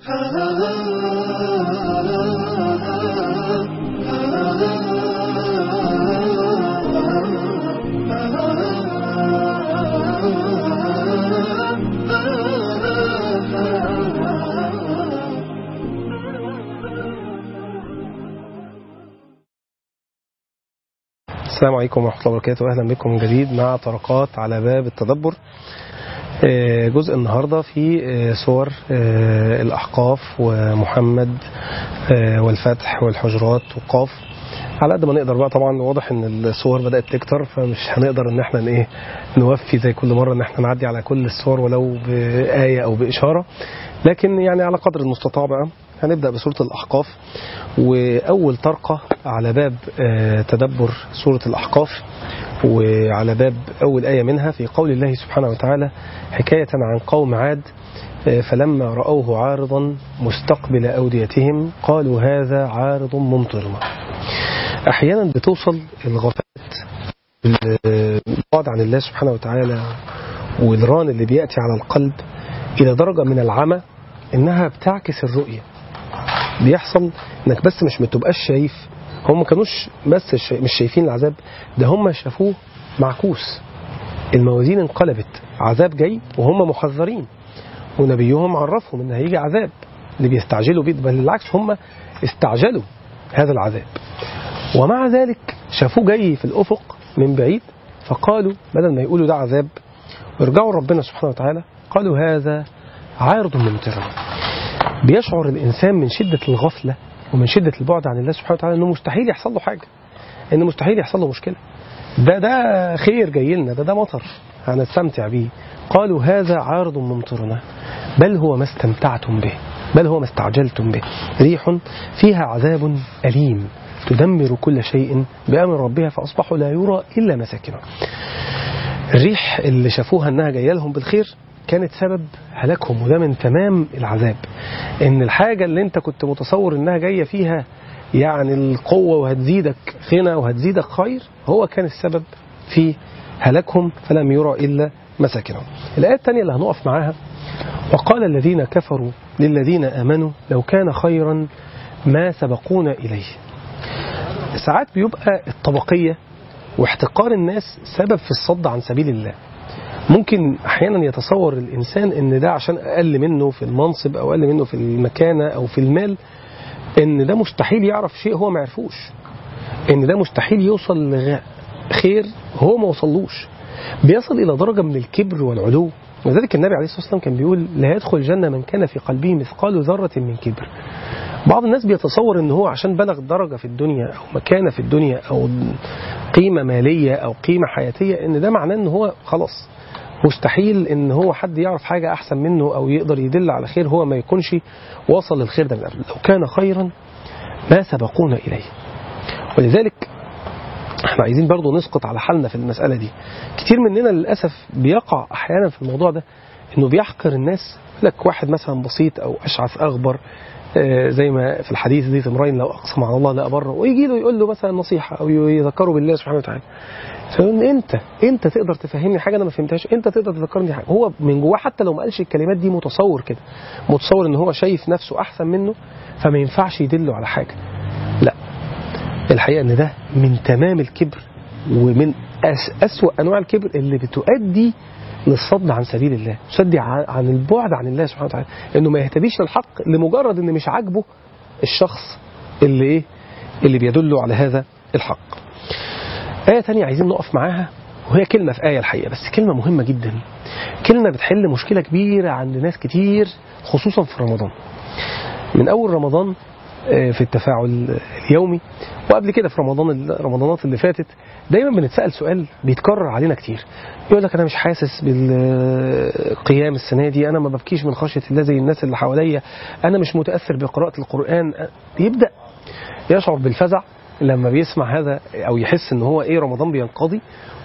السلام عليكم ورحمة الله وبركاته أهلا بكم من جديد مع طرقات على باب التدبر جزء النهاردة في صور الأحقاف ومحمد والفتح والحجرات وقاف على قد ما نقدر بقى طبعا واضح ان الصور بدأت تكتر فمش هنقدر ان احنا ايه نوفي زي كل مرة ان احنا نعدي على كل الصور ولو بآية او بإشارة لكن يعني على قدر المستطاع بقى هنبدأ بسورة الأحقاف وأول طرقة على باب تدبر سورة الأحقاف وعلى باب أول آية منها في قول الله سبحانه وتعالى حكاية عن قوم عاد فلما رأوه عارضا مستقبل أوديتهم قالوا هذا عارض ممطرنا أحيانا بتوصل الغفلات البعد عن الله سبحانه وتعالى والران اللي بيأتي على القلب إلى درجة من العمى إنها بتعكس الرؤية بيحصل إنك بس مش متبقاش شايف هم ما كانوش بس مش شايفين العذاب ده هم شافوه معكوس الموازين انقلبت عذاب جاي وهم محذرين ونبيهم عرفهم ان هيجي عذاب اللي بيستعجلوا بيه بل بالعكس هم استعجلوا هذا العذاب ومع ذلك شافوه جاي في الأفق من بعيد فقالوا بدل ما يقولوا ده عذاب ويرجعوا ربنا سبحانه وتعالى قالوا هذا عارض ممطرنا بيشعر الإنسان من شدة الغفلة ومن شدة البعد عن الله سبحانه وتعالى أنه مستحيل يحصل له حاجة أنه مستحيل يحصل له مشكلة ده ده خير جاي لنا ده ده مطر هنستمتع بيه قالوا هذا عارض ممطرنا بل هو ما استمتعتم به بل هو ما استعجلتم به ريح فيها عذاب أليم تدمر كل شيء بأمر ربها فأصبحوا لا يرى إلا مساكنهم الريح اللي شافوها أنها جاية لهم بالخير كانت سبب هلاكهم وده من تمام العذاب ان الحاجة اللي انت كنت متصور انها جاية فيها يعني القوة وهتزيدك غنى وهتزيدك خير هو كان السبب في هلاكهم فلم يرى إلا مساكنهم الآية الثانية اللي هنقف معاها وقال الذين كفروا للذين آمنوا لو كان خيرا ما سبقونا إليه ساعات بيبقى الطبقية واحتقار الناس سبب في الصد عن سبيل الله ممكن احيانا يتصور الانسان ان ده عشان اقل منه في المنصب او اقل منه في المكانه او في المال ان ده مستحيل يعرف شيء هو ما يعرفوش ان ده مستحيل يوصل لخير هو ما وصلوش بيصل الى درجه من الكبر والعلو ولذلك النبي عليه الصلاه والسلام كان بيقول لا يدخل الجنه من كان في قلبه مثقال ذره من كبر بعض الناس بيتصور ان هو عشان بلغ درجة في الدنيا او مكانة في الدنيا او قيمة مالية او قيمة حياتية ان ده معناه ان هو خلاص مستحيل ان هو حد يعرف حاجة احسن منه او يقدر يدل على خير هو ما يكونش وصل للخير ده من قبل لو كان خيرا ما سبقونا اليه ولذلك احنا عايزين برضو نسقط على حالنا في المسألة دي كتير مننا للأسف بيقع احيانا في الموضوع ده انه بيحقر الناس لك واحد مثلا بسيط او اشعث اغبر زي ما في الحديث دي امرين لو اقسم على الله لا ابره ويجي له يقول له مثلا نصيحه او يذكره بالله سبحانه وتعالى فيقول انت انت تقدر تفهمني حاجه انا ما فهمتهاش انت تقدر تذكرني حاجه هو من جواه حتى لو ما قالش الكلمات دي متصور كده متصور ان هو شايف نفسه احسن منه فما ينفعش يدله على حاجه لا الحقيقه ان ده من تمام الكبر ومن أسوأ انواع الكبر اللي بتؤدي للصد عن سبيل الله يصدي عن البعد عن الله سبحانه وتعالى انه ما يهتديش للحق لمجرد ان مش عاجبه الشخص اللي ايه اللي بيدل على هذا الحق آية تانية عايزين نقف معاها وهي كلمة في آية الحقيقة بس كلمة مهمة جدا كلمة بتحل مشكلة كبيرة عند ناس كتير خصوصا في رمضان من أول رمضان في التفاعل اليومي وقبل كده في رمضان الرمضانات اللي فاتت دايما بنتسأل سؤال بيتكرر علينا كتير يقول لك انا مش حاسس بالقيام السنه دي انا ما ببكيش من خشيه الله زي الناس اللي حواليا انا مش متاثر بقراءه القران يبدا يشعر بالفزع لما بيسمع هذا او يحس ان هو ايه رمضان بينقضي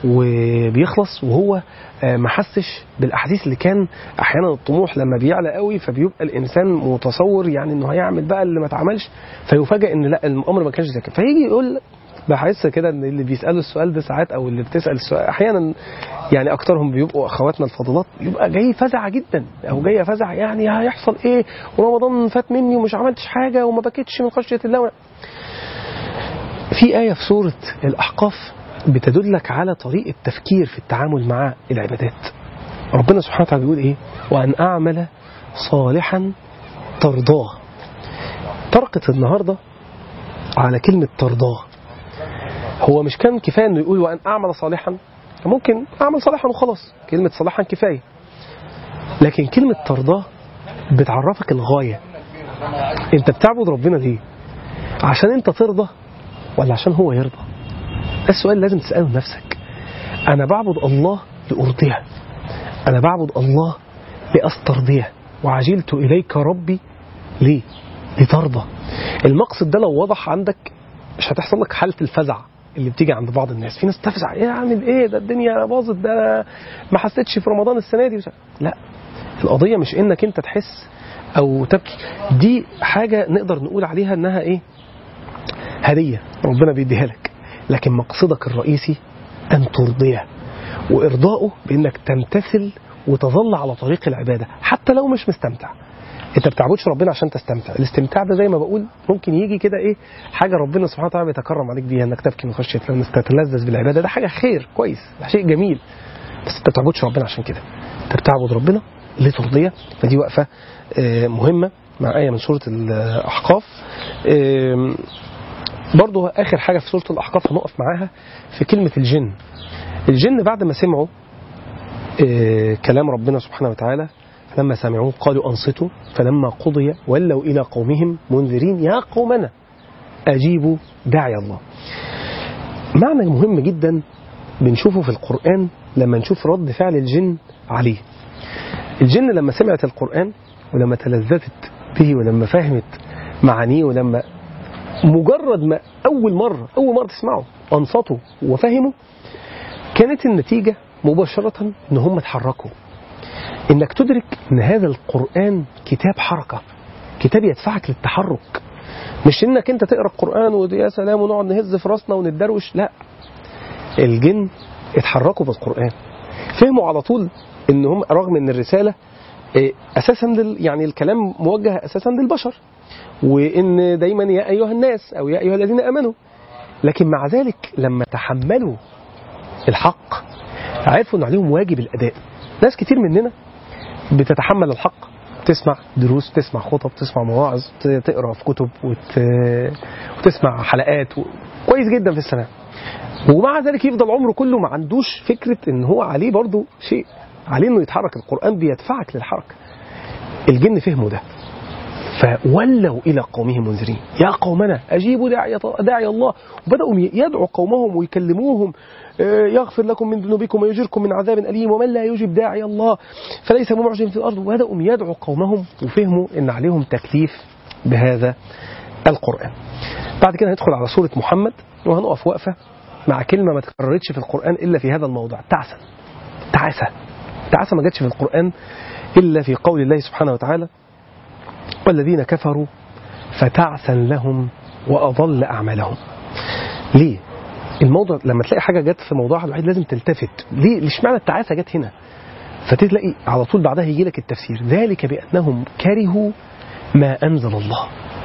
وبيخلص وهو ما حسش بالاحاديث اللي كان احيانا الطموح لما بيعلى قوي فبيبقى الانسان متصور يعني انه هيعمل بقى اللي ما اتعملش فيفاجئ ان لا الامر ما كانش زي كده فيجي يقول بحس كده ان اللي بيسالوا السؤال ده ساعات او اللي بتسال السؤال احيانا يعني اكترهم بيبقوا اخواتنا الفاضلات يبقى جاي فزع جدا او جايه فزع يعني هيحصل ايه ورمضان فات مني ومش عملتش حاجه وما بكيتش من خشيه الله في ايه في سوره الاحقاف بتدلك على طريقه تفكير في التعامل مع العبادات ربنا سبحانه وتعالى بيقول ايه وان اعمل صالحا ترضاه طرقت النهارده على كلمة ترضاه هو مش كان كفاية انه يقول وان اعمل صالحا ممكن اعمل صالحا وخلاص كلمة صالحا كفاية لكن كلمة ترضاه بتعرفك الغاية انت بتعبد ربنا ليه عشان انت ترضى ولا عشان هو يرضى ده السؤال لازم تسأله لنفسك انا بعبد الله لأرضيه انا بعبد الله لأسترضيه وعجلت إليك ربي ليه لترضى المقصد ده لو وضح عندك مش هتحصل لك حالة الفزع اللي بتيجي عند بعض الناس في ناس تفزع ايه اعمل ايه ده الدنيا باظت ده ما حسيتش في رمضان السنه دي لا القضيه مش انك انت تحس او تبكي دي حاجه نقدر نقول عليها انها ايه هديه ربنا بيديها لك لكن مقصدك الرئيسي ان ترضيه وارضائه بانك تمتثل وتظل على طريق العباده حتى لو مش مستمتع انت بتعبدش ربنا عشان تستمتع الاستمتاع ده زي ما بقول ممكن يجي كده ايه حاجه ربنا سبحانه وتعالى بيتكرم عليك بيها انك تبكي من خشيه الله انك تتلذذ بالعباده ده حاجه خير كويس ده شيء جميل بس انت ما بتعبدش ربنا عشان كده انت بتعبد ربنا لترضيه فدي وقفه اه مهمه مع ايه من سوره الاحقاف اه برضه اخر حاجه في سوره الاحقاف هنقف معاها في كلمه الجن الجن بعد ما سمعوا اه كلام ربنا سبحانه وتعالى فلما سمعوه قالوا أنصتوا فلما قضي ولوا إلى قومهم منذرين يا قومنا أجيبوا داعي الله معنى مهم جدا بنشوفه في القرآن لما نشوف رد فعل الجن عليه الجن لما سمعت القرآن ولما تلذذت به ولما فهمت معانيه ولما مجرد ما أول مرة أول مرة تسمعه أنصتوا وفهموا كانت النتيجة مباشرة إن هم اتحركوا انك تدرك ان هذا القرآن كتاب حركة كتاب يدفعك للتحرك مش انك انت تقرا القرآن ويا سلام ونقعد نهز في راسنا وندروش لا الجن اتحركوا بالقرآن فهموا على طول ان هم رغم ان الرسالة اساسا لل يعني الكلام موجه اساسا للبشر وان دايما يا ايها الناس او يا ايها الذين امنوا لكن مع ذلك لما تحملوا الحق عرفوا ان عليهم واجب الاداء ناس كتير مننا بتتحمل الحق تسمع دروس تسمع خطب تسمع مواعظ تقرا في كتب وت... وتسمع حلقات و... كويس جدا في السنه ومع ذلك يفضل عمره كله ما عندوش فكره ان هو عليه برضه شيء عليه انه يتحرك القران بيدفعك للحركه الجن فهموا ده فولوا الى قومهم منذرين يا قومنا اجيبوا داعي داعي الله وبداوا يدعوا قومهم ويكلموهم يغفر لكم من ذنوبكم ويجركم من عذاب أليم ومن لا يجب داعي الله فليس بمعجم في الأرض وبدأوا يدعوا قومهم وفهموا أن عليهم تكليف بهذا القرآن بعد كده هندخل على سورة محمد وهنقف وقفة مع كلمة ما تكررتش في القرآن إلا في هذا الموضع تعسا تعاسة تعاسة ما جاتش في القرآن إلا في قول الله سبحانه وتعالى والذين كفروا فتعسا لهم وأضل أعمالهم ليه؟ الموضوع لما تلاقي حاجه جت في موضوعها الوحيد لازم تلتفت ليه مش معنى التعاسه جت هنا فتلاقي على طول بعدها يجي لك التفسير ذلك بانهم كرهوا ما انزل الله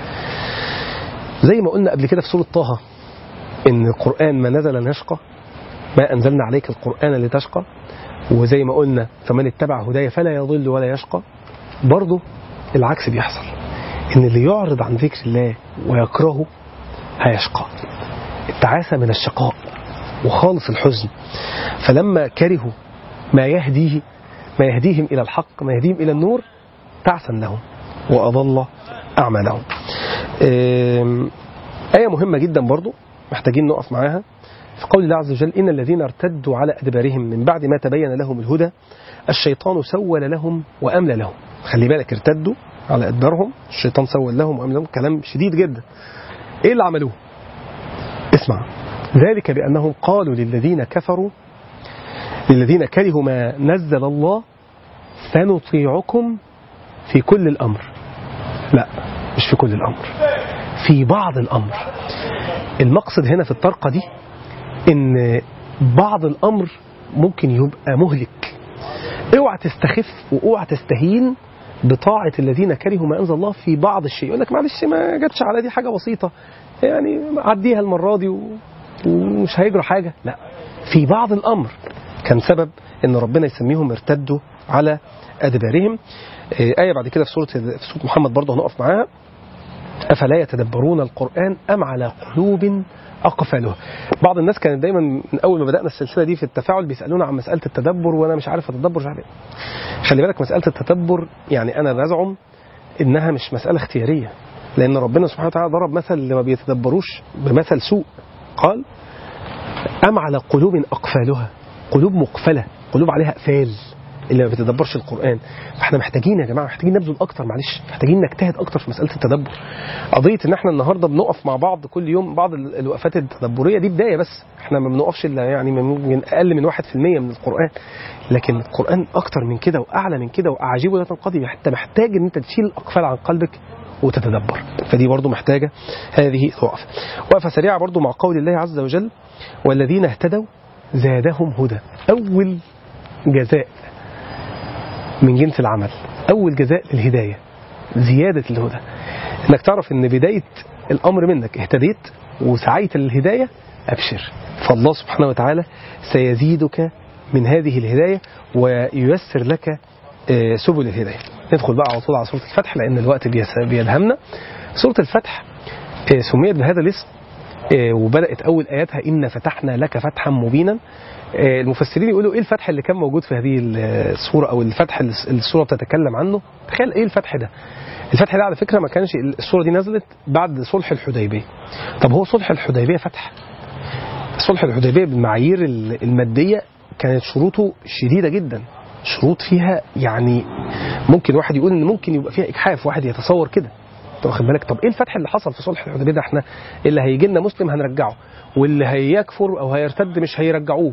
زي ما قلنا قبل كده في سوره طه ان القران ما نزل نشقى ما انزلنا عليك القران لتشقى وزي ما قلنا فمن اتبع هدايا فلا يضل ولا يشقى برضه العكس بيحصل ان اللي يعرض عن ذكر الله ويكرهه هيشقى التعاسة من الشقاء وخالص الحزن فلما كرهوا ما يهديه ما يهديهم إلى الحق ما يهديهم إلى النور تعسا لهم وأضل أعمالهم آية مهمة جدا برضو محتاجين نقف معاها في قول الله عز وجل إن الذين ارتدوا على أدبارهم من بعد ما تبين لهم الهدى الشيطان سول لهم وأملى لهم خلي بالك ارتدوا على أدبارهم الشيطان سول لهم وأملى لهم كلام شديد جدا إيه اللي عملوه اسمع ذلك بأنهم قالوا للذين كفروا للذين كرهوا ما نزل الله سنطيعكم في كل الأمر لا مش في كل الأمر في بعض الأمر المقصد هنا في الطرقة دي إن بعض الأمر ممكن يبقى مهلك اوعى تستخف واوعى تستهين بطاعة الذين كرهوا ما أنزل الله في بعض الشيء يقول لك معلش ما جاتش على دي حاجة بسيطة يعني عديها المرة دي و... ومش هيجرى حاجة لا في بعض الأمر كان سبب ان ربنا يسميهم ارتدوا على ادبارهم آية بعد كده في سورة في سورة محمد برضه هنقف معاها أفلا يتدبرون القرآن أم على قلوب أقفالها بعض الناس كانت دايما من أول ما بدأنا السلسلة دي في التفاعل بيسألونا عن مسألة التدبر وأنا مش عارف أتدبر مش عارف إيه. خلي بالك مسألة التدبر يعني أنا بزعم إنها مش مسألة اختيارية لأن ربنا سبحانه وتعالى ضرب مثل اللي ما بيتدبروش بمثل سوء قال أم على قلوب أقفالها قلوب مقفلة قلوب عليها أقفال اللي ما بيتدبرش القرآن فاحنا محتاجين يا جماعة محتاجين نبذل أكتر معلش محتاجين نجتهد أكتر في مسألة التدبر قضية إن احنا النهاردة بنقف مع بعض كل يوم بعض ال- الوقفات التدبرية دي بداية بس احنا ما بنقفش إلا يعني من أقل من 1% من القرآن لكن القرآن أكتر من كده وأعلى من كده وأعاجيبه لا تنقضي حتى محتاج إن أنت تشيل الأقفال عن قلبك وتتدبر فدي برضو محتاجة هذه الوقفة وقفة سريعة برضو مع قول الله عز وجل والذين اهتدوا زادهم هدى أول جزاء من جنس العمل أول جزاء للهداية زيادة الهدى إنك تعرف إن بداية الأمر منك اهتديت وسعيت للهداية أبشر فالله سبحانه وتعالى سيزيدك من هذه الهداية وييسر لك آه، سبل الهداية ندخل بقى على طول على سورة الفتح لأن الوقت بيس- بيدهمنا سورة الفتح آه، سميت بهذا الاسم آه، وبدأت أول آياتها إن فتحنا لك فتحا مبينا آه، المفسرين يقولوا إيه الفتح اللي كان موجود في هذه السورة أو الفتح اللي السورة بتتكلم عنه تخيل إيه الفتح ده الفتح ده على فكرة ما كانش السورة دي نزلت بعد صلح الحديبية طب هو صلح الحديبية فتح صلح الحديبية بالمعايير المادية كانت شروطه شديدة جدا شروط فيها يعني ممكن واحد يقول ان ممكن يبقى فيها اجحاف واحد يتصور كده انت واخد بالك طب ايه الفتح اللي حصل في صلح الحديبيه ده احنا اللي هيجي لنا مسلم هنرجعه واللي هيكفر او هيرتد مش هيرجعوه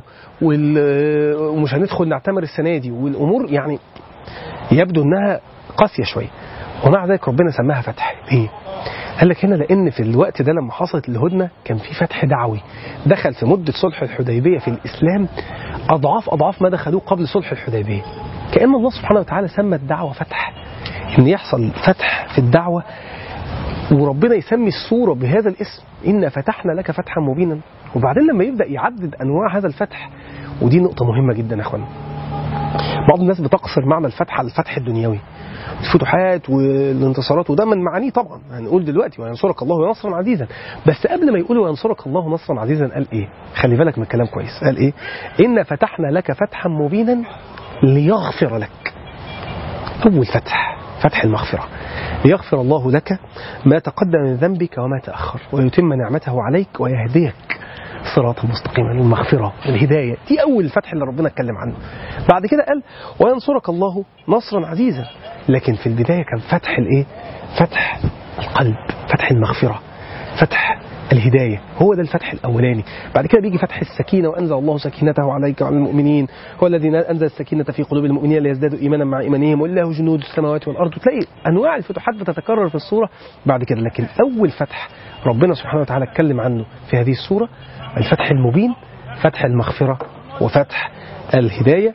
وال- ومش هندخل نعتمر السنه دي والامور يعني يبدو انها قاسيه شويه ومع ذلك ربنا سماها فتح ليه؟ قال لك هنا لان في الوقت ده لما حصلت الهدنه كان في فتح دعوي دخل في مده صلح الحديبيه في الاسلام اضعاف اضعاف ما دخلوه قبل صلح الحديبيه كان الله سبحانه وتعالى سمى الدعوه فتح ان يحصل فتح في الدعوه وربنا يسمي السوره بهذا الاسم انا فتحنا لك فتحا مبينا وبعدين لما يبدا يعدد انواع هذا الفتح ودي نقطه مهمه جدا يا اخوانا بعض الناس بتقصر معنى الفتح على الفتح الدنيوي الفتوحات والانتصارات وده من معانيه طبعا هنقول دلوقتي وينصرك الله نصرا عزيزا بس قبل ما يقول وينصرك الله نصرا عزيزا قال ايه خلي بالك من الكلام كويس قال ايه إن فتحنا لك فتحا مبينا ليغفر لك أول فتح فتح المغفرة ليغفر الله لك ما تقدم من ذنبك وما تأخر ويتم نعمته عليك ويهديك صراطا مستقيما المغفرة الهداية دي أول الفتح اللي ربنا اتكلم عنه بعد كده قال وينصرك الله نصرا عزيزا لكن في البداية كان فتح الإيه فتح القلب فتح المغفرة فتح الهداية هو ده الفتح الأولاني بعد كده بيجي فتح السكينة وأنزل الله سكينته عليك وعلى المؤمنين هو الذي أنزل السكينة في قلوب المؤمنين ليزدادوا إيمانا مع إيمانهم ولله جنود السماوات والأرض وتلاقي أنواع الفتوحات بتتكرر في الصورة بعد كده لكن أول فتح ربنا سبحانه وتعالى اتكلم عنه في هذه السورة الفتح المبين فتح المغفرة وفتح الهداية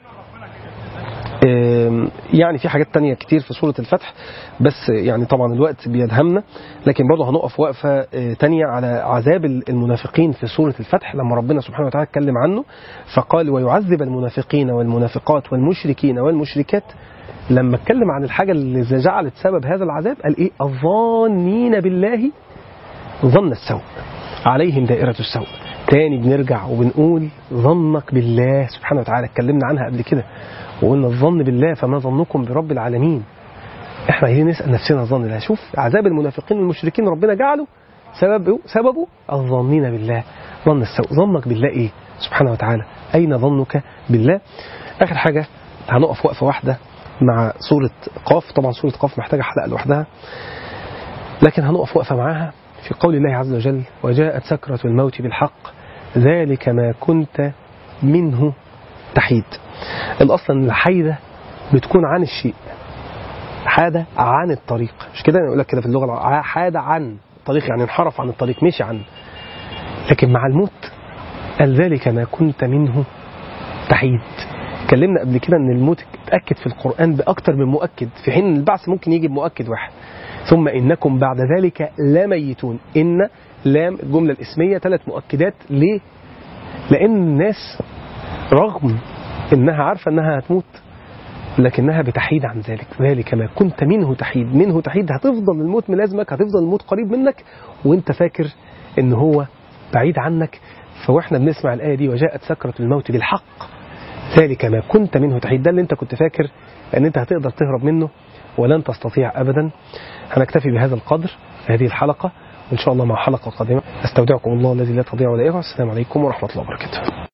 آم، يعني في حاجات تانية كتير في سورة الفتح بس يعني طبعا الوقت بيدهمنا لكن برضه هنقف وقفة آه، تانية على عذاب المنافقين في سورة الفتح لما ربنا سبحانه وتعالى اتكلم عنه فقال ويعذب المنافقين والمنافقات والمشركين والمشركات لما اتكلم عن الحاجة اللي جعلت سبب هذا العذاب قال ايه الظانين بالله ظن السوء عليهم دائرة السوء تاني بنرجع وبنقول ظنك بالله سبحانه وتعالى اتكلمنا عنها قبل كده وقلنا الظن بالله فما ظنكم برب العالمين احنا عايزين نسأل نفسنا الظن بالله شوف عذاب المنافقين والمشركين ربنا جعله سببه سببه الظانين بالله ظن السوء ظنك بالله ايه سبحانه وتعالى اين ظنك بالله اخر حاجة هنقف وقفة واحدة مع سورة قاف طبعا سورة قاف محتاجة حلقة لوحدها لكن هنقف وقفة معاها في قول الله عز وجل وجاءت سكرة الموت بالحق ذلك ما كنت منه تحيد الأصل أن الحيدة بتكون عن الشيء حادة عن الطريق مش كده يقول لك كده في اللغة العربية حادة عن الطريق يعني انحرف عن الطريق مشي عنه لكن مع الموت قال ذلك ما كنت منه تحيد اتكلمنا قبل كده ان الموت اتاكد في القران باكتر من مؤكد في حين ان البعث ممكن يجي بمؤكد واحد ثم انكم بعد ذلك لميتون ان لام الجمله الاسميه ثلاث مؤكدات ليه لان الناس رغم انها عارفه انها هتموت لكنها بتحيد عن ذلك ذلك ما كنت منه تحيد منه تحيد هتفضل الموت ملازمك هتفضل الموت قريب منك وانت فاكر ان هو بعيد عنك فواحنا بنسمع الآية دي وجاءت سكرة الموت بالحق ذلك ما كنت منه تحيد ده اللي انت كنت فاكر ان انت هتقدر تهرب منه ولن تستطيع ابدا هنكتفي بهذا القدر في هذه الحلقة وان شاء الله مع حلقة قادمة استودعكم الله الذي لا تضيع ودائعه السلام عليكم ورحمة الله وبركاته